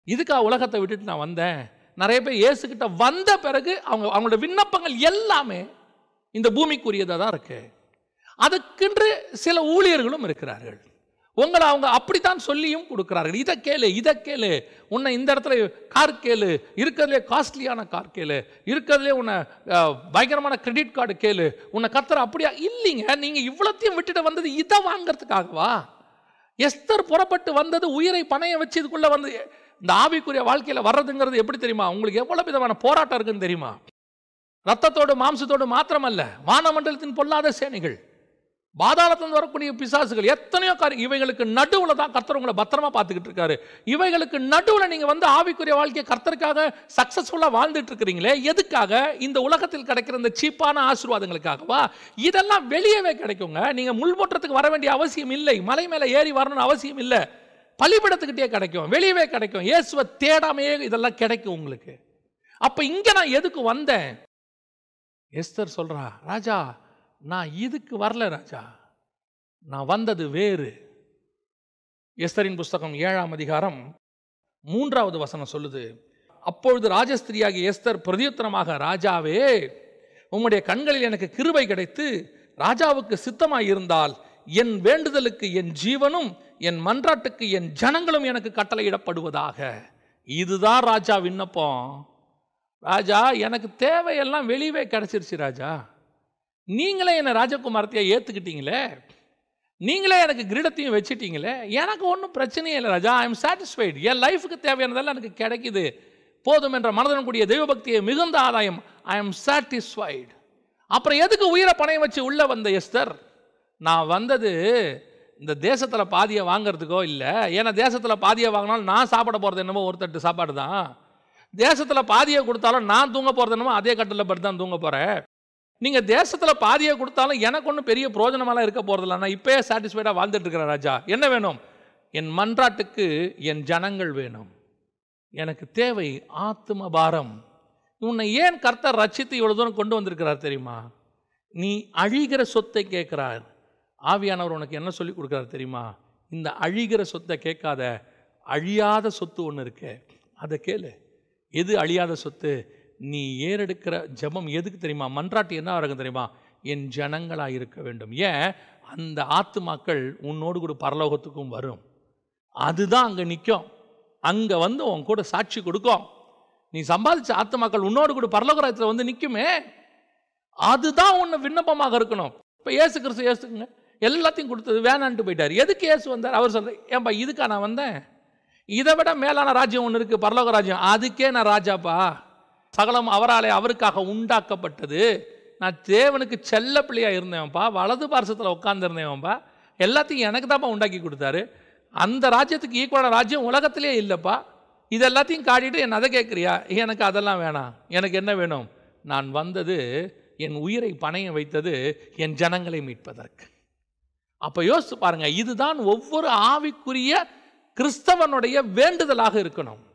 இதுக்கா உலகத்தை விட்டுட்டு நான் வந்தேன் நிறைய பேர் இயேசுகிட்ட வந்த பிறகு அவங்க அவங்களோட விண்ணப்பங்கள் எல்லாமே இந்த பூமிக்குரியதாக தான் இருக்கு அதுக்கென்று சில ஊழியர்களும் இருக்கிறார்கள் உங்களை அவங்க அப்படித்தான் சொல்லியும் கொடுக்கிறார்கள் இதை கேளு இதை கேளு உன்னை இந்த இடத்துல கார் கேளு இருக்கிறதுலே காஸ்ட்லியான கார் கேளு இருக்கிறதுலே உன்னை அஹ், பயங்கரமான கிரெடிட் கார்டு கேளு உன்னை கத்துற அப்படியா இல்லைங்க நீங்கள் இவ்வளோத்தையும் விட்டுட்டு வந்தது இதை வாங்குறதுக்காகவா எஸ்தர் புறப்பட்டு வந்தது உயிரை பணைய வச்சு இதுக்குள்ள வந்து இந்த ஆவிக்குரிய வாழ்க்கையில் வர்றதுங்கிறது எப்படி தெரியுமா உங்களுக்கு எவ்வளவு விதமான போராட்டம் இருக்குன்னு தெரியுமா ரத்தத்தோடு மாம்சத்தோடு மாத்திரமல்ல வானமண்டலத்தின் பொல்லாத சேனைகள் பாதாளத்திலிருந்து வரக்கூடிய பிசாசுகள் எத்தனையோ காரியம் இவைகளுக்கு நடுவில் தான் கர்த்தர் உங்களை பத்திரமா பார்த்துக்கிட்டு இருக்காரு இவைகளுக்கு நடுவில் நீங்கள் வந்து ஆவிக்குரிய வாழ்க்கையை கர்த்தருக்காக சக்ஸஸ்ஃபுல்லாக வாழ்ந்துட்டு இருக்கிறீங்களே எதுக்காக இந்த உலகத்தில் கிடைக்கிற இந்த சீப்பான ஆசீர்வாதங்களுக்காகவா இதெல்லாம் வெளியவே கிடைக்குங்க நீங்கள் முள்போற்றத்துக்கு வர வேண்டிய அவசியம் இல்லை மலை மேலே ஏறி வரணும்னு அவசியம் இல்லை பலிபடத்துக்கிட்டே கிடைக்கும் வெளியவே கிடைக்கும் இயேசுவை தேடாமையே இதெல்லாம் கிடைக்கும் உங்களுக்கு அப்போ இங்கே நான் எதுக்கு வந்தேன் எஸ்தர் சொல்றா ராஜா நான் இதுக்கு வரல ராஜா நான் வந்தது வேறு எஸ்தரின் புஸ்தகம் ஏழாம் அதிகாரம் மூன்றாவது வசனம் சொல்லுது அப்பொழுது ராஜஸ்திரியாகிய எஸ்தர் பிரதியுத்தரமாக ராஜாவே உம்முடைய கண்களில் எனக்கு கிருபை கிடைத்து ராஜாவுக்கு சித்தமாய் இருந்தால் என் வேண்டுதலுக்கு என் ஜீவனும் என் மன்றாட்டுக்கு என் ஜனங்களும் எனக்கு கட்டளையிடப்படுவதாக இதுதான் ராஜா விண்ணப்பம் ராஜா எனக்கு தேவையெல்லாம் வெளியவே கிடைச்சிருச்சு ராஜா நீங்களே என்னை ராஜகுமாரத்தையா ஏற்றுக்கிட்டீங்களே நீங்களே எனக்கு கிரீடத்தையும் வச்சிட்டீங்களே எனக்கு ஒன்றும் பிரச்சனையே இல்லை ராஜா ஐ எம் சாட்டிஸ்ஃபைடு என் லைஃபுக்கு தேவையானதெல்லாம் எனக்கு கிடைக்குது போதும் என்ற மனதன் கூடிய தெய்வபக்தியை மிகுந்த ஆதாயம் ஐ எம் சாட்டிஸ்ஃபைடு அப்புறம் எதுக்கு உயிரை பணையம் வச்சு உள்ளே வந்த எஸ்தர் நான் வந்தது இந்த தேசத்தில் பாதியை வாங்குறதுக்கோ இல்லை ஏன்னா தேசத்தில் பாதியை வாங்கினாலும் நான் சாப்பிட போகிறது என்னமோ ஒரு தட்டு சாப்பாடு தான் தேசத்தில் பாதியை கொடுத்தாலும் நான் தூங்க போகிறது என்னமோ அதே கட்டில் படுத்து தான் தூங்க போகிறேன் நீங்கள் தேசத்தில் பாதியை கொடுத்தாலும் எனக்கு ஒன்றும் பெரிய பிரயோஜனமெல்லாம் இருக்க போகிறதில்ல நான் இப்போயே சாட்டிஸ்ஃபைடாக வாழ்ந்துட்டு இருக்கிறேன் ராஜா என்ன வேணும் என் மன்றாட்டுக்கு என் ஜனங்கள் வேணும் எனக்கு தேவை ஆத்ம பாரம் உன்னை ஏன் கர்த்தர் ரட்சித்து இவ்வளோ தூரம் கொண்டு வந்திருக்கிறார் தெரியுமா நீ அழிகிற சொத்தை கேட்கிறார் ஆவியானவர் உனக்கு என்ன சொல்லி கொடுக்குறார் தெரியுமா இந்த அழிகிற சொத்தை கேட்காத அழியாத சொத்து ஒன்று இருக்கு அதை கேளு எது அழியாத சொத்து நீ ஏறெடுக்கிற ஜெபம் எதுக்கு தெரியுமா மன்றாட்டு என்ன இருக்கும் தெரியுமா என் ஜனங்களாக இருக்க வேண்டும் ஏன் அந்த ஆத்துமாக்கள் உன்னோடு கூட பரலோகத்துக்கும் வரும் அதுதான் அங்கே நிற்கும் அங்கே வந்து உன் கூட சாட்சி கொடுக்கும் நீ சம்பாதிச்ச ஆத்துமாக்கள் உன்னோடு கூட பரலோகராயத்தில் வந்து நிற்குமே அதுதான் உன்னை விண்ணப்பமாக இருக்கணும் இப்போ ஏசு கிறிஸ்து ஏசுங்க எல்லாத்தையும் கொடுத்தது வேணான்ட்டு போயிட்டார் எதுக்கு ஏசு வந்தார் அவர் சொல்ற ஏன்பா இதுக்கா நான் வந்தேன் இதை விட மேலான ராஜ்யம் ஒன்று இருக்குது பரலோக ராஜ்யம் அதுக்கே நான் ராஜாப்பா சகலம் அவராலே அவருக்காக உண்டாக்கப்பட்டது நான் தேவனுக்கு செல்ல பிள்ளையாக இருந்தேன்ப்பா வலது பார்சத்தில் உட்காந்துருந்தேன்ப்பா எல்லாத்தையும் எனக்கு தான்ப்பா உண்டாக்கி கொடுத்தாரு அந்த ராஜ்யத்துக்கு ஈக்குவலான ராஜ்யம் உலகத்திலே இல்லைப்பா இது எல்லாத்தையும் காட்டிட்டு என்ன அதை கேட்குறியா எனக்கு அதெல்லாம் வேணாம் எனக்கு என்ன வேணும் நான் வந்தது என் உயிரை பணைய வைத்தது என் ஜனங்களை மீட்பதற்கு அப்போ யோசித்து பாருங்க இதுதான் ஒவ்வொரு ஆவிக்குரிய கிறிஸ்தவனுடைய வேண்டுதலாக இருக்கணும்